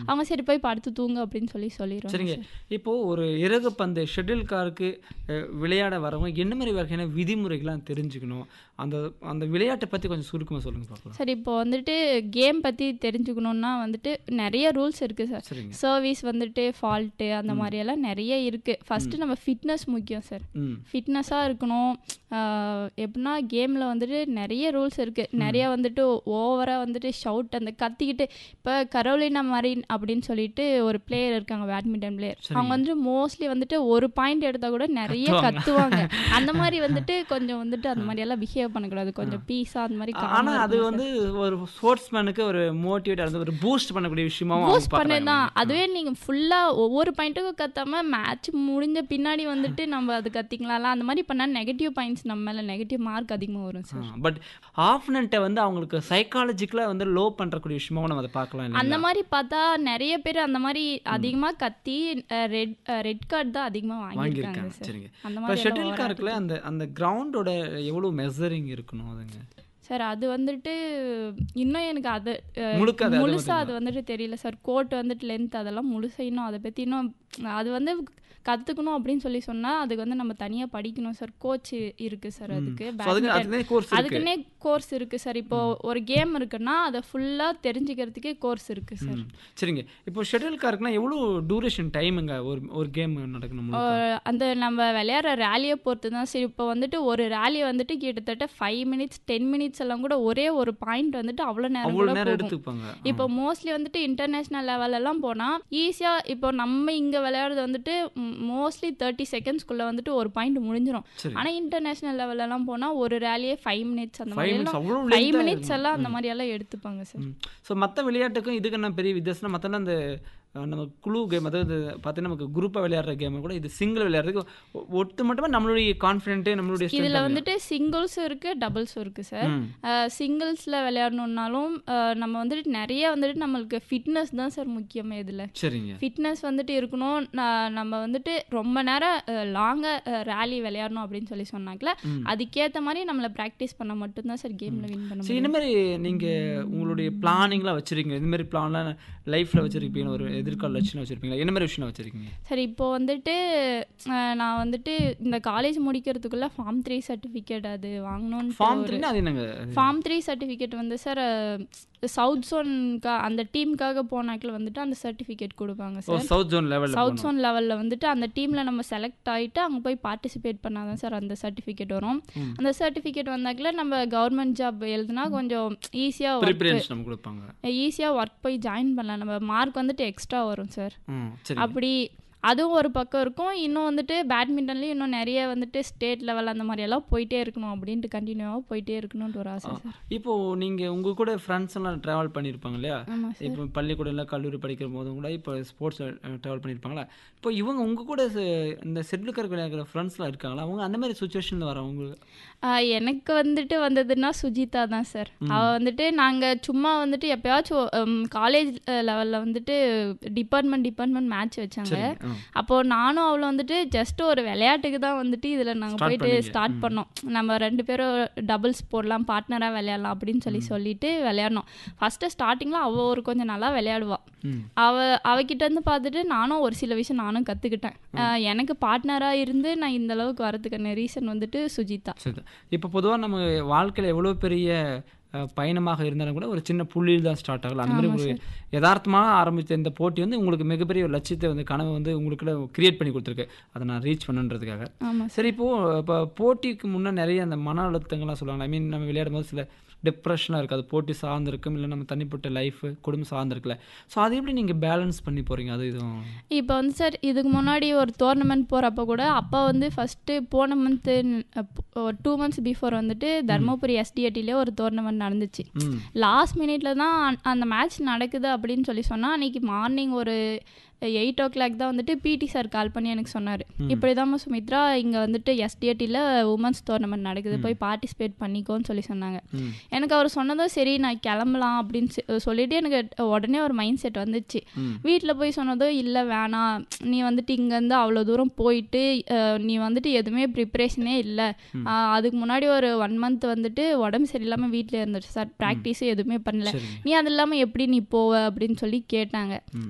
அவங்க சரி போய் படுத்து தூங்கு அப்படின்னு சொல்லி சொல்லிடுவாங்க சரிங்க இப்போ ஒரு இறகு பந்து ஷட்டில் காருக்கு அஹ், விளையாட வரவங்க என்ன மாதிரி வகையான விதிமுறைகள்லாம் தெரிஞ்சுக்கணும் அந்த அந்த விளையாட்டை பற்றி கொஞ்சம் சுருக்கமாக சொல்லுங்க பார்க்கலாம் சார் இப்போ வந்துட்டு கேம் பற்றி தெரிஞ்சுக்கணுன்னா வந்துட்டு நிறைய ரூல்ஸ் இருக்குது சார் சரிங்க சர்வீஸ் வந்துட்டு ஃபால்ட்டு அந்த மாதிரியெல்லாம் நிறைய இருக்குது ஃபஸ்ட்டு நம்ம ஃபிட்னஸ் முக்கியம் சார் ம் ஃபிட்னஸாக இருக்கணும் ஆஹ் எப்படின்னா கேமில் வந்துட்டு நிறைய ரூல்ஸ் இருக்குது நிறைய வந்துட்டு ஓவராக வந்துட்டு ஷவுட் அந்த கத்திக்கிட்டு இப்போ கரோலினா மரின் அப்படின்னு சொல்லிட்டு ஒரு பிளேயர் இருக்காங்க பேட்மிண்டன் பிளேயர் அவங்க வந்துட்டு மோஸ்ட்லி வந்துட்டு ஒரு பாயிண்ட் எடுத்தால் கூட நிறைய கத்துவாங்க அந்த மாதிரி வந்துட்டு கொஞ்சம் வந்துட்டு அந்த மாதிரி எல்லாம் பிஹேவ் பண்ணக்கூடாது கொஞ்சம் பீஸாக அந்த மாதிரி calm-ஆ ஆனா அது இருக்கணும் வந்து ஒரு ஸ்போர்ட்ஸ்மேனுக்கு ஒரு மோட்டிவேட் இருந்து ஒரு பூஸ்ட் பண்ணக்கூடிய விஷயமாவும் அவங்க பூஸ்ட் பார்க்கறாங்க. பண்ணதான் அதுவே நீங்கள் ஃபுல்லாக ஒவ்வொரு பாயிண்ட்டுக்கும் கத்தாம மேட்ச் முடிஞ்ச பின்னாடி வந்துட்டு நம்ம அது கத்திக்கலாம்ல அந்த மாதிரி பண்ணால் நெகட்டிவ் பாயிண்ட்ஸ் நம்ம மேலே நெகட்டிவ் மார்க் அதிகமாக வரும் சார் பட் ஆஃப்னண்ட்டை வந்து அவங்களுக்கு சைக்காலஜிக்கலாக வந்து லோ பண்ணுறக்கூடிய விஷயமாவும் நம்ம அதை பார்க்கலாம் அந்த இல்லைங்களா மாதிரி பார்த்தா நிறைய பேர் அந்த மாதிரி அதிகமாக கத்தி ரெட் ரெட் கார்டு தான் அதிகமாக வாங்கியிருக்காங்க வாங்கியிருக்காங்க சார் சரிங்க அந்த இப்போ மாதிரி ஷட்டில் கார்க்கில் அந்த அந்த கிரவுண்டோட எவ்வளோ மெஷரிங் இருக்கணும் அதுங்க சார் அது வந்துட்டு இன்னும் எனக்கு அது அஹ், முழுக்க அது- அது முழுசா அது வந்துட்டு தெரியல சார் கோட் வந்துட்டு லென்த் அதெல்லாம் முழுசா இன்னும் அதை பற்றி இன்னும் அது வந்து கற்றுக்கணும் அப்படின்னு சொல்லி சொன்னால் அதுக்கு வந்து நம்ம தனியாக படிக்கணும் சார் கோச் இருக்குது சார் அதுக்கு ஸோ அதுக்கு badminton. அதுக்குனே கோர்ஸ் இருக்கு அதுக்குன்னே கோர்ஸ் இருக்குது சார் இப்போ ஒரு கேம் இருக்குன்னா அதை ஃபுல்லாக தெரிஞ்சுக்கிறதுக்கே கோர்ஸ் இருக்குது சார் ம். சரிங்க இப்போ ஷட்டில் கார்க்குனா எவ்வளோ டூரேஷன் டைமுங்க ஒரு ஒரு கேம் நடக்கணும் முழுக்க? அஹ் அந்த நம்ம விளையாடுற ரேலியை பொறுத்து தான் சரி இப்போ வந்துட்டு ஒரு ரேலி வந்துட்டு கிட்டத்தட்ட ஃபைவ் மினிட்ஸ் டென் மினிட்ஸ் எல்லாம் கூட ஒரே ஒரு பாயிண்ட் வந்துட்டு அவ்வளோ நேரம் அவ்வளோ கூட நேரம் போகும் எடுத்துப்பாங்க இப்போ மோஸ்ட்லி வந்துட்டு இன்டர்நேஷ்னல் லெவலெல்லாம் போனால் ஈஸியாக இப்போ நம்ம இங்கே விளையாடுறது வந்துட்டு மோஸ்ட்லி தேர்ட்டி செகண்ட்ஸ்குள்ளே வந்துட்டு ஒரு பாயிண்ட் முடிஞ்சிடும் சரி ஆனால் இன்டர்நேஷ்னல் லெவலெல்லாம் போனால் ஒரு ரேலியே ஃபைவ் மினிட்ஸ் அந்த ஃபைவ் மாதிரி மினிட்ஸ் எல்லாம் அவ்வளோ ஃபைவ் மினிட்ஸ் எல்லாம் அந்த மாதிரி எல்லாம் எடுத்துப்பாங்க சார் ஸோ மற்ற விளையாட்டுக்கும் இதுக்கு என்ன பெரிய வித்தியாசம்னா மற்றெல்லாம் அந்த அஹ், நம்ம குழு கேம் அதாவது பார்த்தீங்கன்னா நமக்கு குரூப்பாக விளையாடுற கேமை கூட இது சிங்கிள் விளையாடுறதுக்கு ஒ- ஒட்டு மட்டுமே நம்மளுடைய கான்ஃபிடென்ட்டு நம்மளுடைய இதில் strength வந்துட்டு சிங்கிள்ஸும் இருக்குது டபுள்ஸும் இருக்குது சார் ம். சிங்கிள்ஸில் விளையாடணுன்னாலும் அஹ், நம்ம வந்துட்டு நிறைய வந்துட்டு நம்மளுக்கு ஃபிட்னஸ் தான் சார் முக்கியமே இதில் சரிங்க ஃபிட்னஸ் வந்துட்டு இருக்கணும் நான் நம்ம வந்துட்டு ரொம்ப நேரம் லாங்காக ரேலி விளையாடணும் அப்படின்னு சொல்லி சொன்னாக்கல அதுக்கேற்ற மாதிரி நம்மளை ப்ராக்டிஸ் பண்ண மட்டும்தான் சார் கேமில் வின் பண்ண சரி முடியும் இந்த மாதிரி நீங்கள் உங்களுடைய பிளானிங்லாம் வச்சுருக்கீங்க இந்த மாதிரி பிளான்லாம் லைஃப்பில் வச்சுருப்பீங்க ஒரு எதிர்கால லட்சணம் வச்சுருப்பீங்களா என்ன மாதிரி விஷயம் வச்சுருக்கீங்க சரி இப்போ வந்துட்டு அஹ், நான் வந்துட்டு இந்த காலேஜ் முடிக்கிறதுக்குள்ளே ஃபார்ம் த்ரீ சர்டிஃபிகேட் அது வாங்கணும்னு ஃபார்ம் த்ரீனா அது என்னங்க ஃபார்ம் த்ரீ சர்டிஃபிகேட் வந்து சார் சவுத் ஜோன்கா அந்த டீமுக்காக போனாக்கில் வந்துட்டு அந்த சர்டிஃபிகேட் கொடுப்பாங்க ஓ சார் சவுத் ஜோன் லெவலில் சவுத் ஜோன் லெவலில் வந்துட்டு அந்த டீமில் நம்ம செலக்ட் ஆகிட்டு அங்கே போய் பார்ட்டிசிபேட் பண்ணாதான் சார் அந்த சர்டிஃபிகேட் வரும் அந்த சர்டிஃபிகேட் வந்தாக்கில் நம்ம கவர்மெண்ட் ஜாப் எழுதுனா கொஞ்சம் ஈஸியாக ஒர்க் ப்ரிப்பரன்ஸ் நம்ம கொடுப்பாங்க ஈஸியாக ஒர்க் போய் ஜாயின் பண்ணலாம் நம்ம மார்க் வந்துட்டு எக்ஸ்ட்ரா வரும் சார் ம் சரி அப்படி அதுவும் ஒரு பக்கம் இருக்கும் இன்னும் வந்துட்டு பேட்மிண்டன்லேயும் இன்னும் நிறைய வந்துட்டு ஸ்டேட் லெவல் அந்த மாதிரி எல்லாம் போயிட்டே இருக்கணும் அப்படின்ட்டு கண்டினியூவாக போயிட்டே இருக்கணும்னு ஒரு ஆசை சார் இப்போ நீங்கள் உங்கள் கூட ஃப்ரெண்ட்ஸ் எல்லாம் ட்ராவல் பண்ணியிருப்பாங்க இல்லையா ஆமாம் சார் இப்போ பள்ளிக்கூடம்ல கல்லூரி படிக்கிற போதும் கூட இப்போ ஸ்போர்ட்ஸ் ட்ராவல் பண்ணியிருப்பாங்களா இப்போ இவங்க உங்கள் கூட ச- இந்த செட்டில் விளையாடுற ஃப்ரெண்ட்ஸ்லாம் இருக்காங்களா அவங்க அந்த மாதிரி சுச்சுவேஷனில் வரவங்க ஆஹ் எனக்கு வந்துட்டு வந்ததுன்னா சுஜிதா தான் சார் அவள் வந்துட்டு நாங்கள் சும்மா வந்துட்டு எப்பயாச்சும் காலேஜ் லெவலில் வந்துட்டு டிபார்ட்மெண்ட் டிபார்ட்மெண்ட் மேட்ச் வச்சாங்க சரி ஆ. அப்போ நானும் அவளும் வந்துட்டு ஜஸ்ட் ஒரு விளையாட்டுக்கு தான் வந்துட்டு இதில் நாங்கள் Start போயிட்டு பண்ணீங்க. ஸ்டார்ட் பண்ணோம் நம்ம ரெண்டு பேரும் டபுள்ஸ் போடலாம் பார்ட்னராக விளையாடலாம் அப்படின்னு சொல்லி சொல்லிட்டு விளையாடணும் ஃபஸ்ட்டு ஸ்டார்டிங்கில் அவள் ஒரு கொஞ்சம் நல்லா விளையாடுவா ம் அவ அவகிட்ட இருந்து பார்த்துட்டு நானும் ஒரு சில விஷயம் நானும் கற்றுக்கிட்டேன் எனக்கு பார்ட்னராக இருந்து நான் இந்த அளவுக்கு வரதுக்கான ரீசன் வந்துட்டு சுஜிதா சரி இப்போ பொதுவாக நம்ம வாழ்க்கையில் எவ்வளோ பெரிய அஹ், பயணமாக இருந்தாலும் கூட ஒரு சின்ன புள்ளியில் தான் ஸ்டார்ட் ஆகலாம் அந்த மாதிரி ஒரு யதார்த்தமாக ஆரம்பித்த இந்த போட்டி வந்து உங்களுக்கு மிகப்பெரிய ஒரு லட்சியத்தை வந்து கனவை வந்து உங்களுக்குள்ள கிரியேட் பண்ணி கொடுத்துருக்கு அதை நான் ரீச் பண்ணுன்றதுக்காக ஆமாம் சரி இப்போ இப்போ போட்டிக்கு முன்னே நிறைய அந்த மன அழுத்தங்கள்லாம் சொல்லுவாங்க ஐ மீன் நம்ம விளையாடும் போது சில டிப்ரெஷனாக இருக்குது அது போட்டி சார்ந்திருக்கும் இல்லை நம்ம தனிப்பட்ட லைஃப் குடும்பம் சார்ந்திருக்குல்ல ஸோ அதை எப்படி நீங்கள் பேலன்ஸ் பண்ணி போகிறீங்க அது இதுவும் இப்போ வந்து சார் இதுக்கு முன்னாடி ஒரு டோர்னமெண்ட் போகிறப்ப கூட அப்பா வந்து ஃபஸ்ட்டு போன மந்த்து ஒரு டூ மந்த்ஸ் பிஃபோர் வந்துட்டு தர்மபுரி எஸ்டிஏடிலே ஒரு டோர்னமெண்ட் நடந்துச்சு ம் லாஸ்ட் மினிட்ல தான் அந்த- அந்த மேட்ச் நடக்குது அப்படின்னு சொல்லி சொன்னால் அன்னைக்கு மார்னிங் ஒரு எயிட் ஓ கிளாக் தான் வந்துட்டு பிடி சார் கால் பண்ணி எனக்கு சொன்னார் இப்படி தான் சுமித்ரா இங்கே வந்துட்டு எஸ்டிஏடியில் உமன்ஸ் டோர்னமெண்ட் நடக்குது போய் பார்ட்டிசிபேட் பண்ணிக்கோன்னு சொல்லி சொன்னாங்க ம் எனக்கு அவர் சொன்னதும் சரி நான் கிளம்பலாம் அப்படின்னு சொ- சொல்லிட்டு எனக்கு உடனே ஒரு மைண்ட் செட் வந்துச்சு ம். வீட்டில் போய் சொன்னதும் இல்லை வேணாம் நீ வந்துட்டு இங்கேருந்து அவ்வளோ தூரம் போயிட்டு அஹ், நீ வந்துட்டு எதுவுமே ப்ரிப்ரேஷனே இல்லை அதுக்கு முன்னாடி ஒரு ஒன் மந்த் வந்துட்டு உடம்பு சரியில்லாமல் வீட்டில் இருந்துச்சு சார் ப்ராக்டிஸும் எதுவுமே பண்ணல சரிங்க நீ அது இல்லாமல் எப்படி நீ போவ அப்படின்னு சொல்லி கேட்டாங்க ம்